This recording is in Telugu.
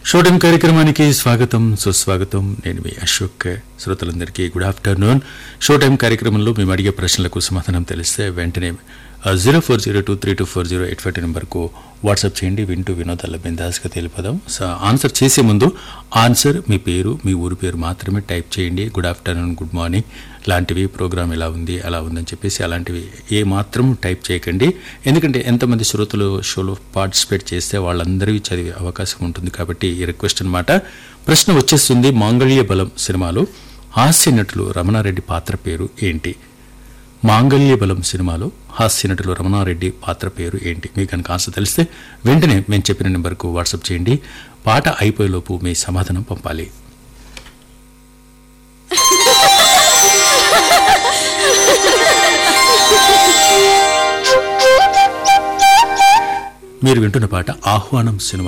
షోటం కార్యక్రమానికి స్వాగతం సుస్వాగతం నేను మీ అశోక్ శ్రోతలందరికీ గుడ్ ఆఫ్టర్నూన్ షో టైం కార్యక్రమంలో మేము అడిగే ప్రశ్నలకు సమాధానం తెలిస్తే వెంటనే zero four zero two three two four zero eight five నెంబర్కు వాట్సాప్ చేయండి వింటూ వినోదాల బిందాస్గా తెలిపదాం సో ఆన్సర్ చేసే ముందు ఆన్సర్ మీ పేరు మీ ఊరి పేరు మాత్రమే టైప్ చేయండి గుడ్ ఆఫ్టర్నూన్ గుడ్ మార్నింగ్ లాంటివి ప్రోగ్రామ్ ఎలా ఉంది అలా ఉందని చెప్పేసి అలాంటివి ఏ మాత్రం టైప్ చేయకండి ఎందుకంటే ఎంతమంది శ్రోతలు షోలో పార్టిసిపేట్ చేస్తే వాళ్ళందరివి చదివే అవకాశం ఉంటుంది కాబట్టి ఈ రిక్వెస్ట్ అనమాట ప్రశ్న వచ్చేస్తుంది మాంగళ్య బలం సినిమాలో హాస్య నటులు రమణారెడ్డి పాత్ర పేరు ఏంటి మాంగళ్య బలం సినిమాలో హాస్య నటులు రమణారెడ్డి పాత్ర పేరు ఏంటి మీకు కనుక ఆన్సర్ తెలిస్తే వెంటనే మేము చెప్పిన నెంబర్కు వాట్సాప్ చేయండి పాట అయిపోయేలోపు మీ సమాధానం పంపాలి మీరు వింటున్న పాట ఆహ్వానం సినిమా